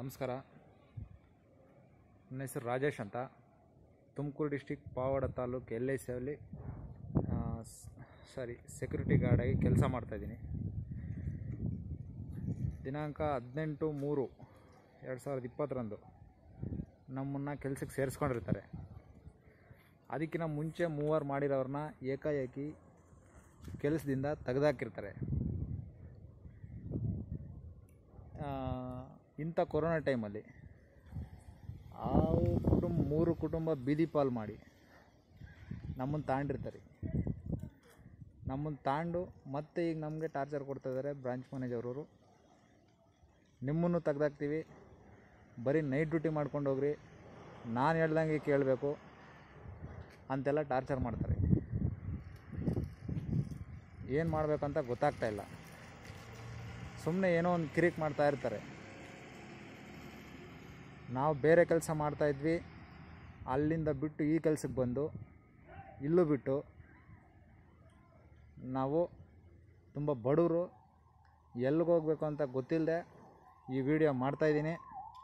ನಮಸ್ಕಾರ ನನ್ನ ಹೆಸರು ರಾಜೇಶ್ ಅಂತ Tumakuru district Pavagada taluk L I ಸಿಯಲ್ಲಿ ಸಾರಿ ಸೆಕ್ಯೂರಿಟಿ ಗಾರ್ಡಾಗಿ ಕೆಲಸ ಮಾಡ್ತಾಯಿದ್ದೀನಿ ದಿನಾಂಕ ಹದಿನೆಂಟು ಮೂರು ಎರಡು ಸಾವಿರದ ಇಪ್ಪತ್ತರಂದು ನಮ್ಮನ್ನು ಕೆಲಸಕ್ಕೆ ಸೇರಿಸ್ಕೊಂಡಿರ್ತಾರೆ ಅದಕ್ಕಿಂತ ಮುಂಚೆ ಮೂವರು ಮಾಡಿರೋರನ್ನ ಏಕಾಏಕಿ ಕೆಲಸದಿಂದ ತೆಗೆದಾಕಿರ್ತಾರೆ ಆ, ಇಂಥ ಕೊರೋನಾ ಟೈಮಲ್ಲಿ ಆ ಕುಟುಂಬ ಮೂರು ಕುಟುಂಬ ಬೀದಿ ಪಾಲು ಮಾಡಿ ನಮ್ಮನ್ನು ತಾಂಡಿರ್ತಾರೆ ನಮ್ಮನ್ನು ತಾಂಡು ಮತ್ತೆ ಈಗ ನಮಗೆ ಟಾರ್ಚರ್ ಕೊಡ್ತಾ ಇದ್ದಾರೆ ಬ್ರಾಂಚ್ ಮ್ಯಾನೇಜರವರು ನಿಮ್ಮನ್ನು ತೆಗ್ದಾಕ್ತೀವಿ ಬರೀ ನೈಟ್ ಡ್ಯೂಟಿ ಮಾಡ್ಕೊಂಡು ಹೋಗ್ರಿ ನಾನು ಹೇಳ್ದಂಗೆ ಕೇಳಬೇಕು ಅಂತೆಲ್ಲ ಟಾರ್ಚರ್ ಮಾಡ್ತಾರೆ ಏನು ಮಾಡಬೇಕಂತ ಗೊತ್ತಾಗ್ತಾ ಇಲ್ಲ ಸುಮ್ಮನೆ ಏನೋ ಒಂದು ಕಿರಿಕ್ ಮಾಡ್ತಾ ಇರ್ತಾರೆ ನಾವು ಬೇರೆ ಕೆಲಸ ಮಾಡ್ತಾಯಿದ್ವಿ ಅಲ್ಲಿಂದ ಬಿಟ್ಟು ಈ ಕೆಲಸಕ್ಕೆ ಬಂದು ಇಲ್ಲೂ ಬಿಟ್ಟು ನಾವು ತುಂಬ ಬಡವರು ಎಲ್ಲಿಗೆ ಹೋಗ್ಬೇಕು ಅಂತ ಗೊತ್ತಿಲ್ಲದೆ ಈ ವಿಡಿಯೋ ಮಾಡ್ತಾಯಿದ್ದೀನಿ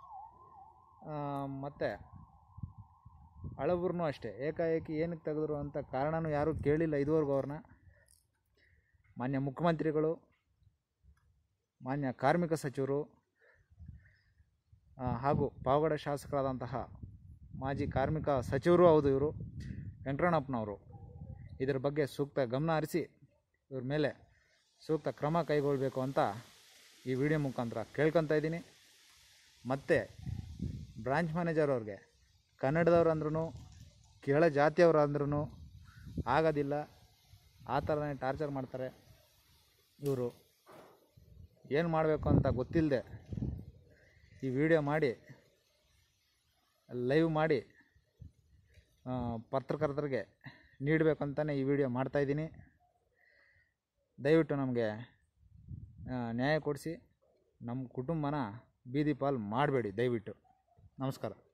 ಮತ್ತು ಹಳಬ್ರು ಅಷ್ಟೇ ಏಕಾಏಕಿ ಏನಕ್ಕೆ ತೆಗೆದ್ರು ಅಂತ ಕಾರಣನೂ ಯಾರೂ ಕೇಳಿಲ್ಲ ಇದುವರೆಗೂ ಅವ್ರನ್ನ ಮಾನ್ಯ ಮುಖ್ಯಮಂತ್ರಿಗಳು ಮಾನ್ಯ ಕಾರ್ಮಿಕ ಸಚಿವರು ಆ, ಹಾಗೂ ಪಾವಗಡ ಶಾಸಕರಾದಂತಹ ಮಾಜಿ ಕಾರ್ಮಿಕ ಸಚಿವರು ಹೌದು ಇವರು ವೆಂಕಟರಮಣಪ್ಪನವರು ಇದರ ಬಗ್ಗೆ ಸೂಕ್ತ ಗಮನ ಹರಿಸಿ ಇವ್ರ ಮೇಲೆ ಸೂಕ್ತ ಕ್ರಮ ಕೈಗೊಳ್ಳಬೇಕು ಅಂತ ಈ ವಿಡಿಯೋ ಮುಖಾಂತರ ಕೇಳ್ಕೊತಾ ಇದ್ದೀನಿ ಮತ್ತು ಬ್ರಾಂಚ್ ಮ್ಯಾನೇಜರ್ ಅವ್ರಿಗೆ ಕನ್ನಡದವ್ರು ಅಂದ್ರೂ ಕೆಳ ಜಾತಿಯವ್ರು ಅಂದ್ರೂ ಆಗೋದಿಲ್ಲ ಆ ಥರನೇ ಟಾರ್ಚರ್ ಮಾಡ್ತಾರೆ ಇವರು ಏನು ಮಾಡಬೇಕು ಅಂತ ಗೊತ್ತಿಲ್ಲದೆ ಈ ವಿಡಿಯೋ ಮಾಡಿ ಲೈವ್ ಮಾಡಿ ಆ, ಪತ್ರಕರ್ತರಿಗೆ ನೀಡಬೇಕಂತಲೇ ಈ ವಿಡಿಯೋ ಮಾಡ್ತಾಯಿದ್ದೀನಿ ದಯವಿಟ್ಟು ನಮಗೆ ಆ, ನ್ಯಾಯ ಕೊಡಿಸಿ ನಮ್ಮ ಕುಟುಂಬನ ಬೀದಿ ಪಾಲು ಮಾಡಬೇಡಿ ದಯವಿಟ್ಟು ನಮಸ್ಕಾರ